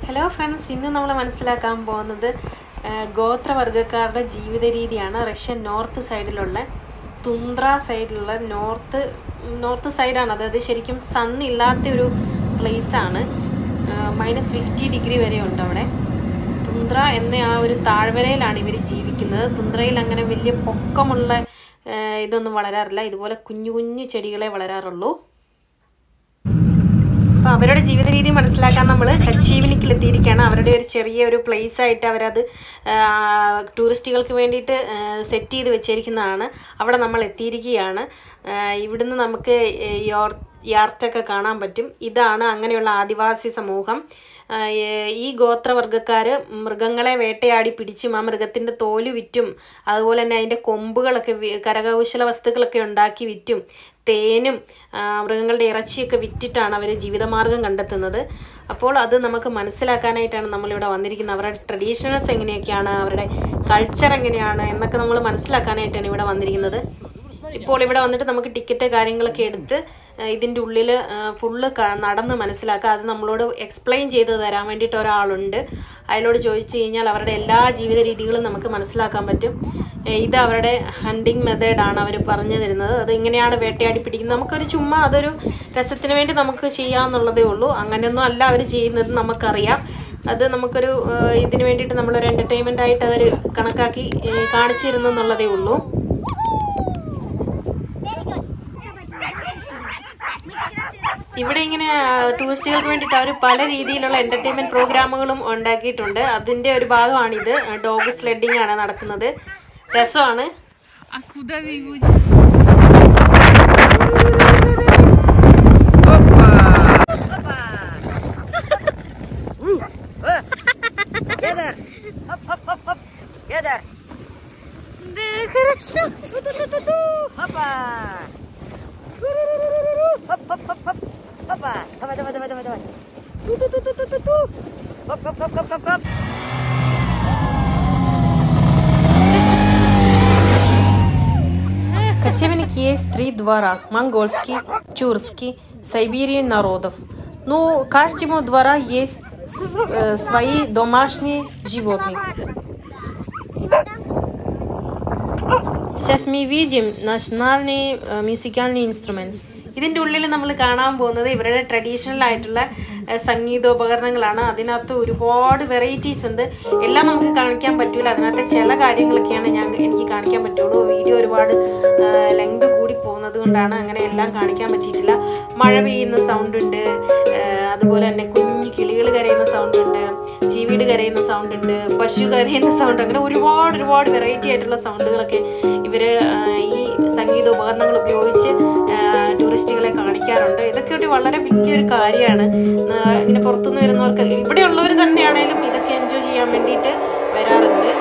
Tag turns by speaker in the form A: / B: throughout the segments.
A: Hello friends ഇന്ന് നമ്മൾ മനസ്സിലാക്കാൻ പോകുന്നത് ആ, ഗോത്രവർഗ്ഗക്കാരുടെ ജീവിത രീതിയാണ് റഷ്യൻ നോർത്ത് സൈഡിലുള്ള തുന്ദ്ര സൈഡിലുള്ള നോർത്ത് നോർത്ത് സൈഡാണ് അതായത് ശരിക്കും സൺ ഇല്ലാത്ത ഒരു പ്ലേസാണ് മൈനസ് ഫിഫ്റ്റി ഡിഗ്രി വരെ ഉണ്ട് അവിടെ തുന്ദ്ര എന്ന ആ ഒരു താഴ്വരയിലാണ് ഇവർ ജീവിക്കുന്നത് തുന്ദ്രയിൽ അങ്ങനെ വലിയ പൊക്കമുള്ള ആ, ഇതൊന്നും വളരാറില്ല ഇതുപോലെ കുഞ്ഞു കുഞ്ഞു ചെടികളെ വളരാറുള്ളൂ അപ്പോൾ അവരുടെ ജീവിത രീതി മനസ്സിലാക്കാൻ നമ്മൾ കച്ചീവിനിക്കിൽ എത്തിയിരിക്കുകയാണ് അവരുടെ ഒരു ചെറിയ ഒരു പ്ലേസ് ആയിട്ട് അവരത് ആ, ടൂറിസ്റ്റുകൾക്ക് വേണ്ടിയിട്ട് സെറ്റ് ചെയ്ത് വെച്ചിരിക്കുന്നതാണ് അവിടെ നമ്മൾ എത്തിയിരിക്കുകയാണ് ആ, ഇവിടുന്ന് നമുക്ക് യോർ യാർച്ചൊക്കെ കാണാൻ പറ്റും ഇതാണ് അങ്ങനെയുള്ള ആദിവാസി സമൂഹം ആ, ഏ- ഈ ഗോത്രവർഗ്ഗക്കാർ മൃഗങ്ങളെ വേട്ടയാടി പിടിച്ചും ആ മൃഗത്തിൻ്റെ തോല് വിറ്റും അതുപോലെ തന്നെ അതിൻ്റെ കൊമ്പുകളൊക്കെ വി- കരകൗശല വസ്തുക്കളൊക്കെ ഉണ്ടാക്കി വിറ്റും തേനും ആ, മൃഗങ്ങളുടെ ഇറച്ചിയൊക്കെ വിറ്റിട്ടാണ് അവർ ജീവിതമാർഗം കണ്ടെത്തുന്നത് അപ്പോൾ അത് നമുക്ക് മനസ്സിലാക്കാനായിട്ടാണ് നമ്മളിവിടെ വന്നിരിക്കുന്നത് അവരുടെ ട്രഡീഷണൽസ് എങ്ങനെയൊക്കെയാണ് അവരുടെ കൾച്ചർ എങ്ങനെയാണ് എന്നൊക്കെ നമ്മൾ മനസ്സിലാക്കാനായിട്ടാണ് ഇവിടെ വന്നിരിക്കുന്നത് ഇപ്പോൾ ഇവിടെ വന്നിട്ട് നമുക്ക് ടിക്കറ്റ് കാര്യങ്ങളൊക്കെ എടുത്ത് ആ, ഇതിൻ്റെ ഉള്ളിൽ ഫുള്ള് നടന്ന് മനസ്സിലാക്കുക അത് നമ്മളോട് എക്സ്പ്ലെയിൻ ചെയ്ത് തരാൻ വേണ്ടിയിട്ട് ഒരാളുണ്ട് അയാളോട് ചോദിച്ചു കഴിഞ്ഞാൽ അവരുടെ എല്ലാ ജീവിത രീതികളും നമുക്ക് മനസ്സിലാക്കാൻ പറ്റും ഏ, ഇത് അവരുടെ ഹണ്ടിങ് മെത്തേഡാണ് അവർ പറഞ്ഞു തരുന്നത് അത് ഇങ്ങനെയാണ് വേട്ടയാടി പിടിക്കുന്നത് നമുക്കൊരു ചുമ്മാ അതൊരു രസത്തിന് വേണ്ടി നമുക്ക് ചെയ്യാമെന്നുള്ളതേ ഉള്ളൂ അങ്ങനെയൊന്നും അല്ല അവർ ചെയ്യുന്നത് നമുക്കറിയാം അത് നമുക്കൊരു ഏ, ഇതിന് വേണ്ടിയിട്ട് നമ്മളൊരു എൻ്റർടൈൻമെൻ്റ് ആയിട്ട് അവർ കണക്കാക്കി ഏ, കാണിച്ചു തരുന്നെന്നുള്ളതേ ഉള്ളൂ ഇവിടെ ഇങ്ങനെ ആ, ടൂറിസ്റ്റുകൾക്ക് വേണ്ടിയിട്ട് അവർ പല രീതിയിലുള്ള എന്റർടൈൻമെന്റ് പ്രോഗ്രാമുകളും ഉണ്ടാക്കിയിട്ടുണ്ട് അതിന്റെ ഒരു ഭാഗമാണിത് ഡോഗ് സ്ലെഡിങ് ആണ് നടക്കുന്നത് രസമാണ്
B: А куда вы его
C: Кедр! Хоп-хоп-хоп-хоп! Кедр! Да, хорошо! Ту-ту-ту-ту-ту! Хопа! Ту-ру-ру-ру-ру-ру! Хоп-хоп-хоп-хоп! Хопа! Давай, давай, давай, давай, давай! Ту-ту-ту-ту-ту-ту! Хоп-хоп-хоп-хоп-хоп!
A: Кочевники есть три двора – монгольский, тюркский, сибирий народов. Ну, каждому двора есть с- э, свои домашние животные. Сейчас мы видим nationальные э, музыкальные instruments. ഇതിൻ്റെ ഉള്ളിൽ നമ്മൾ കാണാൻ പോകുന്നത് ഇവരുടെ ട്രഡീഷണൽ ആയിട്ടുള്ള ഏഹ്, സംഗീതോപകരണങ്ങളാണ് അതിനകത്ത് ഒരുപാട് വെറൈറ്റീസ് ഉണ്ട് എല്ലാം നമുക്ക് കാണിക്കാൻ പറ്റൂല അതിനകത്ത് ചില കാര്യങ്ങളൊക്കെയാണ് ഞാൻ എനിക്ക് കാണിക്കാൻ പറ്റുള്ളൂ വീഡിയോ ഒരുപാട് ലെങ്ത് കൂടി പോകുന്നത് കൊണ്ടാണ് അങ്ങനെ എല്ലാം കാണിക്കാൻ പറ്റിയിട്ടില്ല മഴ പെയ്യുന്ന സൗണ്ട് ഉണ്ട് ഏഹ്, അതുപോലെ തന്നെ കുഞ്ഞു കിളികൾ കരയുന്ന സൗണ്ട് ഉണ്ട് ചീവീട് കരയുന്ന സൗണ്ട് ഉണ്ട് പശു കരയുന്ന സൗണ്ട് അങ്ങനെ ഒരുപാട് ഒരുപാട് വെറൈറ്റി ആയിട്ടുള്ള സൗണ്ടുകളൊക്കെ ഇവർ ഈ സംഗീത ഉപകരണങ്ങൾ ഉപയോഗിച്ച് ടൂറിസ്റ്റുകളെ കാണിക്കാറുണ്ട് ഇതൊക്കെ ഒരു വളരെ വലിയൊരു കാര്യമാണ് ഇങ്ങനെ പുറത്തുനിന്ന് വരുന്നവർക്ക് ഇവിടെയുള്ളവർ തന്നെയാണേലും ഇതൊക്കെ എൻജോയ് ചെയ്യാൻ വേണ്ടിയിട്ട് വരാറുണ്ട്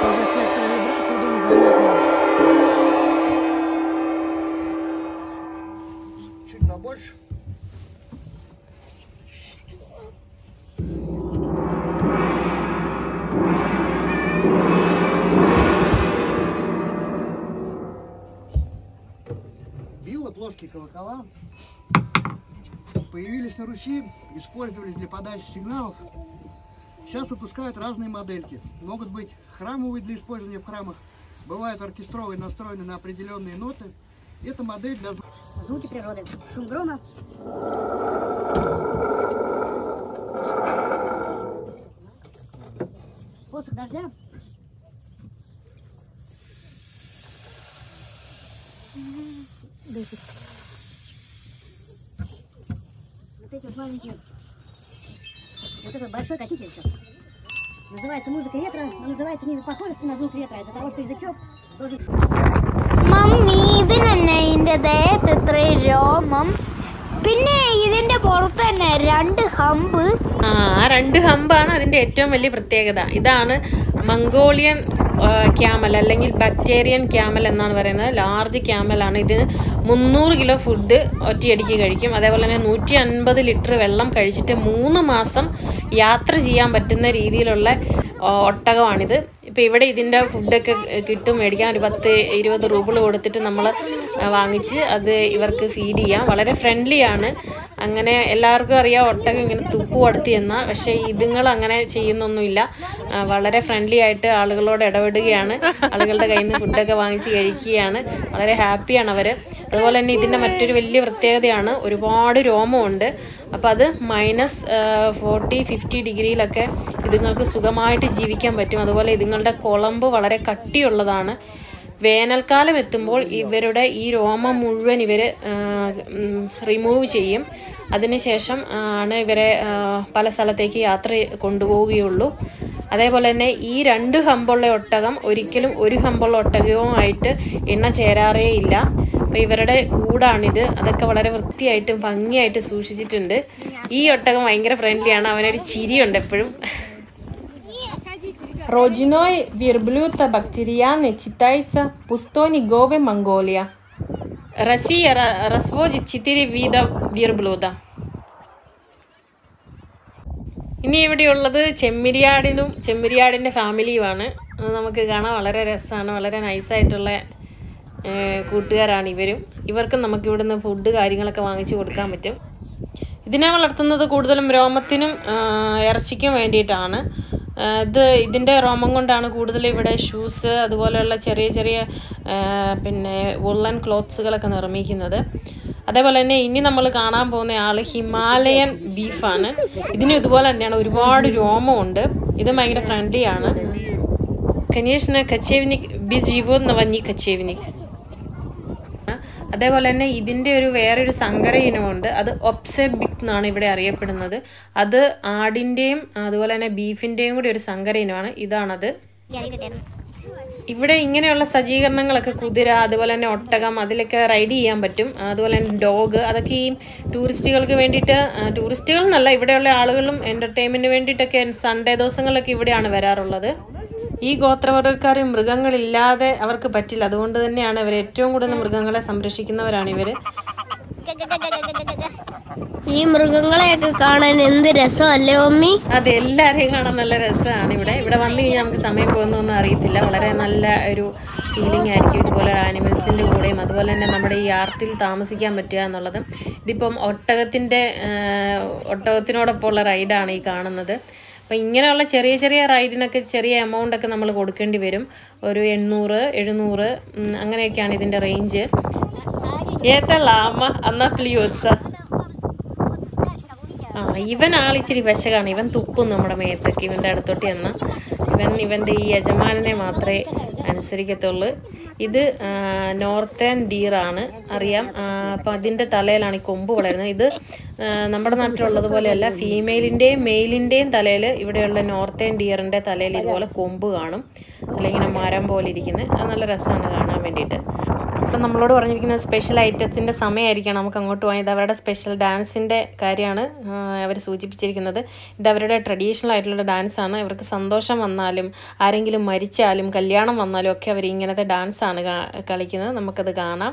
D: Чуть побольше. Вилла, плоские колокола появились на Руси, использовались для подачи сигналов. Сейчас выпускают разные модельки. Могут быть храмовые для использования в храмах, бывают оркестровые, настроены на определенные ноты. Это модель для звука.
C: Звуки природы. Шум грома. Посох дождя. Дышит. Вот эти вот маленькие. Вот этот большой катитель еще. Называется музыка ветра, но называется не похожести на звук ветра, из-за того, что язычок должен
E: മമ്മി ഇതിനെന്നെ ഇതിന്റെ ദേഹത്ത് ഇത്രയും രോമം പിന്നെ ഇതിന്റെ പുറത്ത് തന്നെ രണ്ട് ഹമ്പ്
A: ആ ആ രണ്ട് ഹമ്പാണ് അതിൻ്റെ ഏറ്റവും വലിയ പ്രത്യേകത ഇതാണ് മംഗോളിയൻ ക്യാമൽ അല്ലെങ്കിൽ ബാക്ടീരിയൻ ക്യാമൽ എന്നാണ് പറയുന്നത് ലാർജ് ക്യാമലാണ് ഇത് മുന്നൂറ് കിലോ ഫുഡ് ഒറ്റയടിക്ക് കഴിക്കും അതേപോലെ തന്നെ നൂറ്റി അൻപത് ലിറ്റർ വെള്ളം കഴിച്ചിട്ട് മൂന്ന് മാസം യാത്ര ചെയ്യാൻ പറ്റുന്ന രീതിയിലുള്ള ആ, ഒട്ടകമാണിത് ഇപ്പം ഇവിടെ ഇതിൻ്റെ ഫുഡൊക്കെ കിട്ടും മേടിക്കാൻ ഒരു പത്ത് ഇരുപത് റൂബിൾ കൊടുത്തിട്ട് നമ്മൾ വാങ്ങിച്ച് അത് ഇവർക്ക് ഫീഡ് ചെയ്യാം വളരെ ഫ്രണ്ട്ലിയാണ് അങ്ങനെ എല്ലാവർക്കും അറിയാം ഒട്ടകം ഇങ്ങനെ തുപ്പ് കൊടുത്തി എന്ന പക്ഷേ ഇതുങ്ങൾ അങ്ങനെ ചെയ്യുന്നൊന്നുമില്ല ആ, വളരെ ഫ്രണ്ട്ലി ആയിട്ട് ആളുകളോട് ഇടപെടുകയാണ് ആളുകളുടെ കയ്യിൽ നിന്ന് ഫുഡൊക്കെ വാങ്ങിച്ച് കഴിക്കുകയാണ് വളരെ ഹാപ്പിയാണ് അവർ അതുപോലെ തന്നെ ഇതിൻ്റെ മറ്റൊരു വലിയ പ്രത്യേകതയാണ് ഒരുപാട് രോമമുണ്ട് അപ്പോൾ അത് മൈനസ് ഫോർട്ടി ഫിഫ്റ്റി ഡിഗ്രിയിലൊക്കെ ഇതുങ്ങൾക്ക് സുഖമായിട്ട് ജീവിക്കാൻ പറ്റും അതുപോലെ ഇതുങ്ങളുടെ കുളമ്പ് വളരെ കട്ടിയുള്ളതാണ് വേനൽക്കാലം എത്തുമ്പോൾ ഇവരുടെ ഈ രോമം മുഴുവൻ ഇവർ റിമൂവ് ചെയ്യും അതിനുശേഷം ആണ് ഇവരെ ആ, പല സ്ഥലത്തേക്ക് യാത്ര കൊണ്ടുപോവുകയുള്ളൂ അതേപോലെ തന്നെ ഈ രണ്ട് ഹമ്പുള്ള ഒട്ടകം ഒരിക്കലും ഒരു ഹമ്പുള്ള ഒട്ടകവുമായിട്ട് എണ്ണ ചേരാറേ ഇല്ല അപ്പോൾ ഇവരുടെ കൂടാണിത് അതൊക്കെ വളരെ വൃത്തിയായിട്ടും ഭംഗിയായിട്ട് സൂക്ഷിച്ചിട്ടുണ്ട് ഈ ഒട്ടകം ഭയങ്കര ഫ്രണ്ട്ലിയാണ് അവനൊരു ചിരിയുണ്ട് എപ്പോഴും Rodzinoj wierbluta bakteriany читается пустони Гове Монголия. Россия ра- разводит четыре вида верблюда. ഇനി ഇവിടെയുള്ളത് ചെമ്മരിയാടിനും ചെമ്മരിയാടിൻ്റെ ഫാമിലിയുമാണ് അത് നമുക്ക് കാണാൻ വളരെ രസമാണ് വളരെ നൈസായിട്ടുള്ള കൂട്ടുകാരാണ് ഇവരും ഇവർക്കും നമുക്ക് ഇവിടുന്ന് ഫുഡ് കാര്യങ്ങളൊക്കെ വാങ്ങിച്ചു കൊടുക്കാൻ പറ്റും ഇതിനെ വളർത്തുന്നത് കൂടുതലും രോമത്തിനും ആ, ഇറച്ചിക്കും വേണ്ടിയിട്ടാണ് ആ, ഇത് ഇതിൻ്റെ രോമം കൊണ്ടാണ് കൂടുതൽ ഇവിടെ ഷൂസ് അതുപോലെയുള്ള ചെറിയ ചെറിയ ആ, പിന്നെ വുള്ളൻ ക്ലോത്ത്സുകളൊക്കെ നിർമ്മിക്കുന്നത് അതേപോലെ തന്നെ ഇനി നമ്മൾ കാണാൻ പോകുന്ന ആൾ ഹിമാലയൻ ബീഫാണ് ഇതിനും ഇതുപോലെ തന്നെയാണ് ഒരുപാട് രോമമുണ്ട് ഇത് ഭയങ്കര ഫ്രണ്ട്ലിയാണ് Конечно, кочевник без животного не кочевник. അതേപോലെ തന്നെ ഇതിൻ്റെ ഒരു വേറൊരു സങ്കര ഇനമുണ്ട് അത് ഒപ്സെബിക് എന്നാണ് ഇവിടെ അറിയപ്പെടുന്നത് അത് ആടിൻ്റെയും അതുപോലെ തന്നെ ബീഫിൻ്റെയും കൂടി ഒരു സങ്കര ഇനമാണ് ഇതാണത് ഇവിടെ ഇങ്ങനെയുള്ള സജ്ജീകരണങ്ങളൊക്കെ കുതിര അതുപോലെ തന്നെ ഒട്ടകം അതിലൊക്കെ റൈഡ് ചെയ്യാൻ പറ്റും അതുപോലെ തന്നെ ഡോഗ് അതൊക്കെ ഈ ടൂറിസ്റ്റുകൾക്ക് വേണ്ടിയിട്ട് ആ, ടൂറിസ്റ്റുകൾ എന്നല്ല ഇവിടെയുള്ള ആളുകളും എൻ്റർടൈൻമെൻറ്റിന് വേണ്ടിയിട്ടൊക്കെ സൺഡേ ദിവസങ്ങളിലൊക്കെ ഇവിടെയാണ് വരാറുള്ളത് ഈ ഗോത്രവർഗ്ഗക്കാർ മൃഗങ്ങളില്ലാതെ അവർക്ക് പറ്റില്ല അതുകൊണ്ട് തന്നെയാണ് ഇവർ ഏറ്റവും കൂടുതൽ മൃഗങ്ങളെ സംരക്ഷിക്കുന്നവരാണ് ഇവർ
E: ഈ മൃഗങ്ങളെയൊക്കെ കാണാൻ എന്ത് രസമല്ലേ മമ്മി
A: അതെ എല്ലാവരെയും കാണാൻ നല്ല രസമാണ് ഇവിടെ ഇവിടെ വന്നു കഴിഞ്ഞാൽ നമുക്ക് സമയം പോകുന്നൊന്നും അറിയത്തില്ല വളരെ നല്ല ഒരു ഫീലിംഗ് ആയിരിക്കും ഇതുപോലെ ആനിമൽസിൻ്റെ കൂടെയും അതുപോലെ തന്നെ നമ്മുടെ ഈ ആർട്ടിൽ താമസിക്കാൻ പറ്റുക എന്നുള്ളത് ഇതിപ്പം ഒട്ടകത്തിൻ്റെ ഒട്ടകത്തിനോടൊപ്പം ഉള്ള റൈഡാണ് ഈ കാണുന്നത് അപ്പോൾ ഇങ്ങനെയുള്ള ചെറിയ ചെറിയ റൈഡിനൊക്കെ ചെറിയ എമൗണ്ട് ഒക്കെ നമ്മൾ കൊടുക്കേണ്ടി വരും ഒരു എണ്ണൂറ് എഴുന്നൂറ് ഉം, അങ്ങനെയൊക്കെയാണ് ഇതിൻ്റെ റേഞ്ച് ഏത്തല്ല അമ്മ അന്നാ പ്ലിയോത്സ ആ ഇവൻ ആളിച്ചിരി വശകാണ് ഇവൻ തുപ്പും നമ്മുടെ മേത്തേക്ക് ഇവൻ്റെ അടുത്തോട്ട് ചെന്ന ഇവൻ ഇവൻ്റെ ഈ യജമാനനെ മാത്രമേ അനുസരിക്കത്തുള്ളൂ ഇത് നോർത്തേൺ ഡീറാണ് അറിയാം അപ്പം അതിൻ്റെ തലയിലാണ് ഈ കൊമ്പ് വളരുന്നത് ഇത് ആ, നമ്മുടെ നാട്ടിലുള്ളത് പോലെയല്ല ഫീമെയിലിൻ്റെയും മെയിലിൻ്റെയും തലയിൽ ഇവിടെയുള്ള നോർത്തേൺ ഡിയറിൻ്റെ തലയിൽ ഇതുപോലെ കൊമ്പ് കാണും അല്ലെങ്കിൽ ഇങ്ങനെ മരം പോലെ ഇരിക്കുന്നത് അത് നല്ല രസമാണ് കാണാൻ വേണ്ടിയിട്ട് അപ്പം നമ്മളോട് പറഞ്ഞിരിക്കുന്നത് സ്പെഷ്യൽ ഐറ്റത്തിൻ്റെ സമയമായിരിക്കണം നമുക്ക് അങ്ങോട്ട് പോകാൻ ഇത് അവരുടെ സ്പെഷ്യൽ ഡാൻസിൻ്റെ കാര്യമാണ് അവർ സൂചിപ്പിച്ചിരിക്കുന്നത് ഇത് അവരുടെ ട്രഡീഷണൽ ആയിട്ടുള്ള ഡാൻസാണ് ഇവർക്ക് സന്തോഷം വന്നാലും ആരെങ്കിലും മരിച്ചാലും കല്യാണം വന്നാലും ഒക്കെ അവർ ഇങ്ങനത്തെ ഡാൻസാണ് കാ- കളിക്കുന്നത് നമുക്കത് കാണാം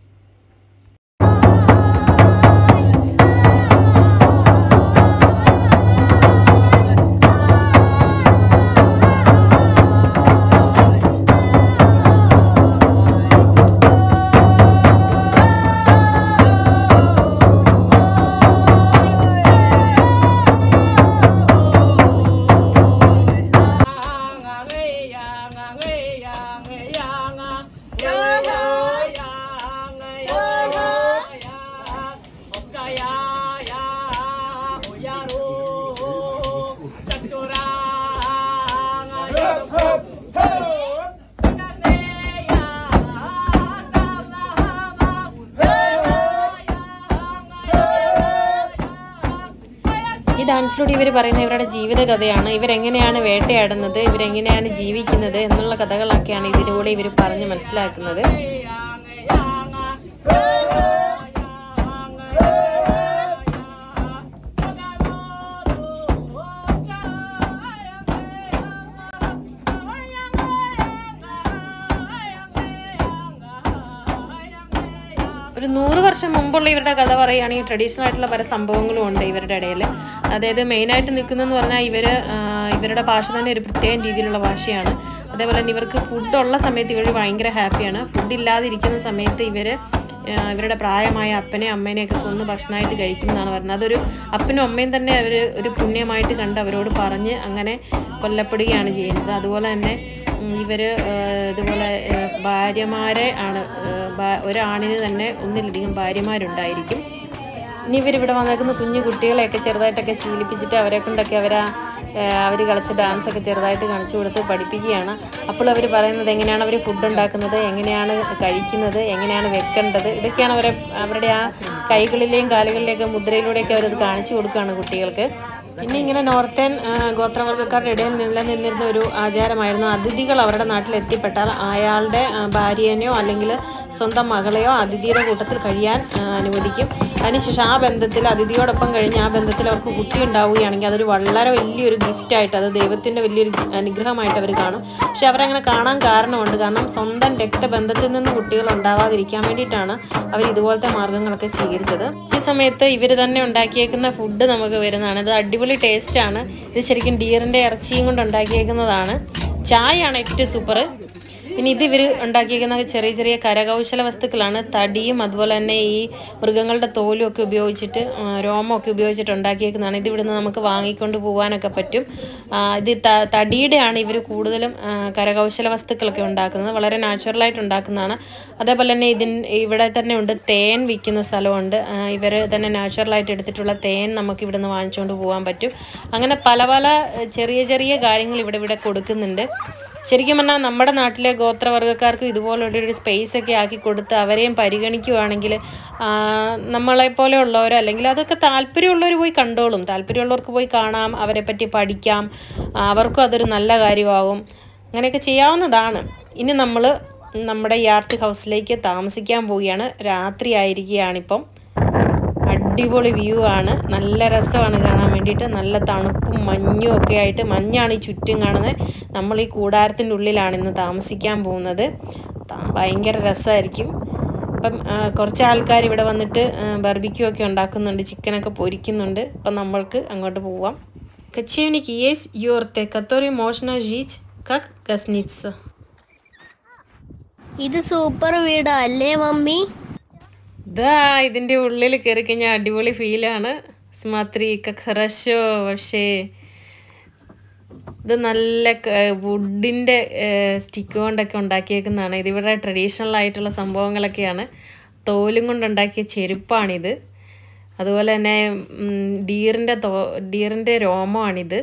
A: ഈ ഡാൻസിലൂടെ ഇവർ പറയുന്ന ഇവരുടെ ജീവിത കഥയാണ് ഇവരെങ്ങനെയാണ് വേട്ടയാടുന്നത് ഇവരെങ്ങനെയാണ് ജീവിക്കുന്നത് എന്നുള്ള കഥകളൊക്കെയാണ് ഇതിലൂടെ ഇവർ പറഞ്ഞ് മനസ്സിലാക്കുന്നത് ഒരു നൂറ് വർഷം മുമ്പുള്ള ഇവരുടെ കഥ പറയുകയാണെങ്കിൽ ട്രഡീഷണൽ ആയിട്ടുള്ള പല സംഭവങ്ങളും ഉണ്ട് ഇവരുടെ ഇടയിൽ അതായത് മെയിനായിട്ട് നിൽക്കുന്നതെന്ന് പറഞ്ഞാൽ ഇവർ ഇവരുടെ ഭാഷ തന്നെ ഒരു പ്രത്യേക രീതിയിലുള്ള ഭാഷയാണ് അതേപോലെ തന്നെ ഇവർക്ക് ഫുഡ് ഉള്ള സമയത്ത് ഇവർ ഭയങ്കര ഹാപ്പിയാണ് ഫുഡ് ഇല്ലാതിരിക്കുന്ന സമയത്ത് ഇവർ ആ, ഇവരുടെ പ്രായമായ അപ്പനെ അമ്മേനെയൊക്കെ കൊന്ന് ഭക്ഷണമായിട്ട് കഴിക്കുന്നതാണ് പറയുന്നത് അതൊരു അപ്പനും അമ്മയും തന്നെ അവർ ഒരു പുണ്യമായിട്ട് കണ്ട് അവരോട് പറഞ്ഞ് അങ്ങനെ കൊല്ലപ്പെടുകയാണ് ചെയ്യുന്നത് അതുപോലെ തന്നെ ഉം, ഇവര് ആ, ഇതുപോലെ ആ, ഭാര്യമാരെ ആണ് ആ, ഭാ- ഒരാണിന് തന്നെ ഒന്നിലധികം ഭാര്യമാരുണ്ടായിരിക്കും ഇനി ഇവരിവിടെ വന്നേക്കുന്ന കുഞ്ഞു കുട്ടികളെയൊക്കെ ചെറുതായിട്ടൊക്കെ ശീലിപ്പിച്ചിട്ട് അവരെ കൊണ്ടൊക്കെ അവരാ അവർ കളിച്ച ഡാൻസ് ഒക്കെ ചെറുതായിട്ട് കാണിച്ചു കൊടുത്ത് പഠിപ്പിക്കുകയാണ് അപ്പോൾ അവർ പറയുന്നത് എങ്ങനെയാണ് അവർ ഫുഡ് ഉണ്ടാക്കുന്നത് എങ്ങനെയാണ് കഴിക്കുന്നത് എങ്ങനെയാണ് വെക്കേണ്ടത് ഇതൊക്കെയാണ് അവരെ അവരുടെ ആ കൈകളിലെയും കാലുകളിലെയൊക്കെ മുദ്രയിലൂടെയൊക്കെ അവരത് കാണിച്ചു കൊടുക്കുകയാണ് കുട്ടികൾക്ക് പിന്നെ ഇങ്ങനെ നോർത്തേൺ ആ, ഗോത്രവർഗ്ഗക്കാരുടെ ഇടയിൽ നിലനിന്നിരുന്ന ഒരു ആചാരമായിരുന്നു അതിഥികൾ അവരുടെ നാട്ടിൽ എത്തിപ്പെട്ടാൽ അയാളുടെ ആ, ഭാര്യേനെയോ അല്ലെങ്കിൽ സ്വന്തം മകളെയോ അതിഥിയുടെ കൂട്ടത്തിൽ കഴിയാൻ ആ, അനുവദിക്കും അതിനുശേഷം ആ ബന്ധത്തിൽ അതിഥിയോടൊപ്പം കഴിഞ്ഞ് ആ ബന്ധത്തിൽ അവർക്ക് കുട്ടി ഉണ്ടാവുകയാണെങ്കിൽ അതൊരു വളരെ വലിയൊരു ഗിഫ്റ്റായിട്ട് അത് ദൈവത്തിൻ്റെ വലിയൊരു അനുഗ്രഹമായിട്ട് അവർ കാണും പക്ഷെ അവരങ്ങനെ കാണാൻ കാരണമുണ്ട് കാരണം സ്വന്തം രക്തബന്ധത്തിൽ നിന്ന് കുട്ടികൾ ഉണ്ടാവാതിരിക്കാൻ വേണ്ടിയിട്ടാണ് അവർ ഇതുപോലത്തെ മാർഗങ്ങളൊക്കെ സ്വീകരിച്ചത് ഈ സമയത്ത് ഇവർ തന്നെ ഉണ്ടാക്കിയേക്കുന്ന ഫുഡ് നമുക്ക് വരുന്നതാണ് ഇത് അടിപൊളി ടേസ്റ്റാണ് ഇത് ശരിക്കും ഡീറിൻ്റെ ഇറച്ചിയും കൊണ്ട് ഉണ്ടാക്കിയേക്കുന്നതാണ് ചായയാണ് ഏറ്റവും സൂപ്പർ പിന്നെ ഇത് ഇവർ ഉണ്ടാക്കിയിരിക്കുന്ന ചെറിയ ചെറിയ കരകൗശല വസ്തുക്കളാണ് തടിയും അതുപോലെ തന്നെ ഈ മൃഗങ്ങളുടെ തോലും ഒക്കെ ഉപയോഗിച്ചിട്ട് ആ, രോമമൊക്കെ ഉപയോഗിച്ചിട്ട് ഉണ്ടാക്കിയേക്കുന്നതാണ് ഇത് ഇവിടുന്ന് നമുക്ക് വാങ്ങിക്കൊണ്ട് പോകാനൊക്കെ പറ്റും ആ, ഇത് ത- തടിയുടെയാണ് ഇവർ കൂടുതലും ആ, കരകൗശല വസ്തുക്കളൊക്കെ ഉണ്ടാക്കുന്നത് വളരെ നാച്ചുറലായിട്ട് ഉണ്ടാക്കുന്നതാണ് അതേപോലെ തന്നെ ഇതിൻ ഇവിടെ തന്നെ ഉണ്ട് തേൻ വിൽക്കുന്ന സ്ഥലമുണ്ട് ഇവർ തന്നെ നാച്ചുറലായിട്ട് എടുത്തിട്ടുള്ള തേൻ നമുക്ക് ഇവിടുന്ന് വാങ്ങിച്ചുകൊണ്ട് പോകാൻ പറ്റും അങ്ങനെ പല പല ഏഹ്, ചെറിയ ചെറിയ കാര്യങ്ങൾ ഇവിടെ ഇവിടെ കൊടുക്കുന്നുണ്ട് ശരിക്കും പറഞ്ഞാൽ നമ്മുടെ നാട്ടിലെ ഗോത്രവർഗ്ഗക്കാർക്ക് ഇതുപോലുള്ളൊരു സ്പേസ് ഒക്കെ ആക്കി കൊടുത്ത് അവരെയും പരിഗണിക്കുവാണെങ്കിൽ നമ്മളെ പോലെയുള്ളവരോ അല്ലെങ്കിൽ അതൊക്കെ താല്പര്യമുള്ളവർ പോയി കണ്ടോളും താല്പര്യമുള്ളവർക്ക് പോയി കാണാം അവരെ പറ്റി പഠിക്കാം ആ, അവർക്കും അതൊരു നല്ല കാര്യമാകും അങ്ങനെയൊക്കെ ചെയ്യാവുന്നതാണ് ഇനി നമ്മൾ നമ്മുടെ ഈ ആർട്ട് ഹൗസിലേക്ക് താമസിക്കാൻ പോവുകയാണ് രാത്രി ആയിരിക്കുകയാണിപ്പം അടിപൊളി വ്യൂ ആണ് നല്ല രസമാണ് കാണാൻ വേണ്ടിയിട്ട് നല്ല തണുപ്പും മഞ്ഞും ഒക്കെ ആയിട്ട് മഞ്ഞാണ് ഈ ചുറ്റും കാണുന്നത് നമ്മൾ ഈ കൂടാരത്തിൻ്റെ ഉള്ളിലാണ് ഇന്ന് താമസിക്കാൻ പോകുന്നത് ത- ഭയങ്കര രസമായിരിക്കും അപ്പം ആ, കുറച്ച് ആൾക്കാർ ഇവിടെ വന്നിട്ട് ബർബിക്യൂ ഒക്കെ ഉണ്ടാക്കുന്നുണ്ട് ചിക്കനൊക്കെ പൊരിക്കുന്നുണ്ട് അപ്പം നമ്മൾക്ക് അങ്ങോട്ട് പോവാം Кочевники есть юрты, которые можно жить как гостиница.
E: ഇത് സൂപ്പർ വീടാ അല്ലേ മമ്മി
A: Да, ഇതിൻ്റെ ഉള്ളിൽ കയറി കഴിഞ്ഞാൽ അടിപൊളി ഫീലാണ് സ്മാത്രി ഹറശോ പക്ഷേ ഇത് നല്ല വുഡിൻ്റെ സ്റ്റിക്ക് കൊണ്ടൊക്കെ ഉണ്ടാക്കിയേക്കുന്നതാണ് ഇതിവിടെ ട്രഡീഷണൽ ആയിട്ടുള്ള സംഭവങ്ങളൊക്കെയാണ് തോലും കൊണ്ടുണ്ടാക്കിയ ചെരുപ്പാണിത് അതുപോലെ തന്നെ ഡീറിൻ്റെ തോ ഡീറിൻ്റെ രോമമാണിത്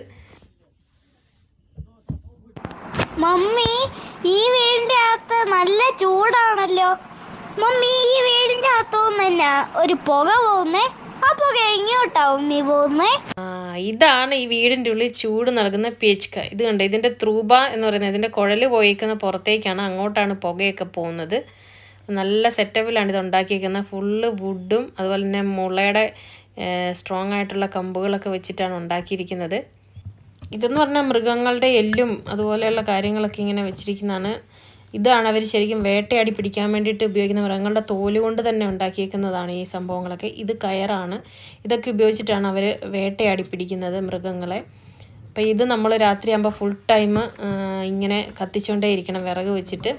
E: മമ്മി ഈ വീടിന്റെ അകത്ത് നല്ല ചൂടാണല്ലോ മമ്മി ഈ വീടിന്റെ അകത്തുനിന്ന് തന്നെ ഒരു പുക പോകുന്നേ ആ പുക എങ്ങോട്ടാ മമ്മി പോകുന്നേ
A: ആ, ഇതാണ് ഈ വീടിൻ്റെ ഉള്ളിൽ ചൂട് നൽകുന്ന പേച്ച്ക ഇത് കണ്ടോ ഇതിൻ്റെ ത്രൂബ എന്ന് പറയുന്നത് ഇതിൻ്റെ കുഴൽ പോയിക്കുന്ന പുറത്തേക്കാണ് അങ്ങോട്ടാണ് പുകയൊക്കെ പോകുന്നത് നല്ല സെറ്റപ്പിലാണ് ഇത് ഉണ്ടാക്കിയിരിക്കുന്നത് ഫുള്ള് വുഡും അതുപോലെ തന്നെ മുളയുടെ സ്ട്രോങ് ആയിട്ടുള്ള കമ്പുകളൊക്കെ വെച്ചിട്ടാണ് ഉണ്ടാക്കിയിരിക്കുന്നത് ഇതെന്ന് പറഞ്ഞാൽ മൃഗങ്ങളുടെ എല്ലും അതുപോലെയുള്ള കാര്യങ്ങളൊക്കെ ഇങ്ങനെ വെച്ചിരിക്കുന്നതാണ് ഇതാണ് അവർ ശരിക്കും വേട്ടയാടി പിടിക്കാൻ വേണ്ടിയിട്ട് ഉപയോഗിക്കുന്ന മൃഗങ്ങളുടെ തോല് കൊണ്ട് തന്നെ ഉണ്ടാക്കിയേക്കുന്നതാണ് ഈ സംഭവങ്ങളൊക്കെ ഇത് കയറാണ് ഇതൊക്കെ ഉപയോഗിച്ചിട്ടാണ് അവർ വേട്ടയാടി പിടിക്കുന്നത് മൃഗങ്ങളെ അപ്പോൾ ഇത് നമ്മൾ രാത്രിയാകുമ്പോൾ ഫുൾ ടൈം ഇങ്ങനെ കത്തിച്ചുകൊണ്ടേ ഇരിക്കണം വിറക് വെച്ചിട്ട്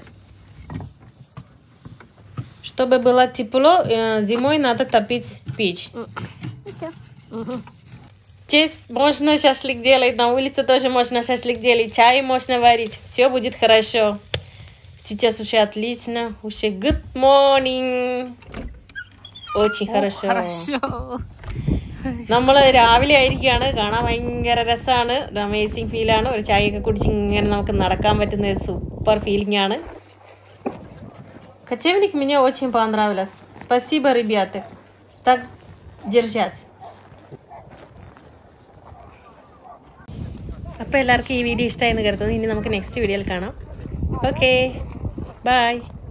A: Чтобы было тепло, э, зимой надо топить печь. Здесь можно шашлык делать, на улице тоже можно шашлык делать, чай можно варить, все будет хорошо. Сейчас уже отлично, уже good morning. Очень хорошо.
B: Хорошо.
A: നമ്മൾ രാവിലെ ആയിരിക്കുകയാണ് കാണാൻ ഭയങ്കര രസമാണ് അമേസിങ് ഫീലാണ് ഒരു ചായയൊക്കെ കുടിച്ച് ഇങ്ങനെ നമുക്ക് നടക്കാൻ പറ്റുന്ന ഒരു സൂപ്പർ ഫീലിംഗ് ആണ് Кочевник мне очень понравилось. Спасибо, ребята. Так держать. അപ്പോൾ എല്ലാവർക്കും ഈ വീഡിയോ ഇഷ്ടമായെന്ന് കരുതുന്നു ഇനി നമുക്ക് നെക്സ്റ്റ് വീഡിയോയിൽ കാണാം ഓക്കെ ബൈ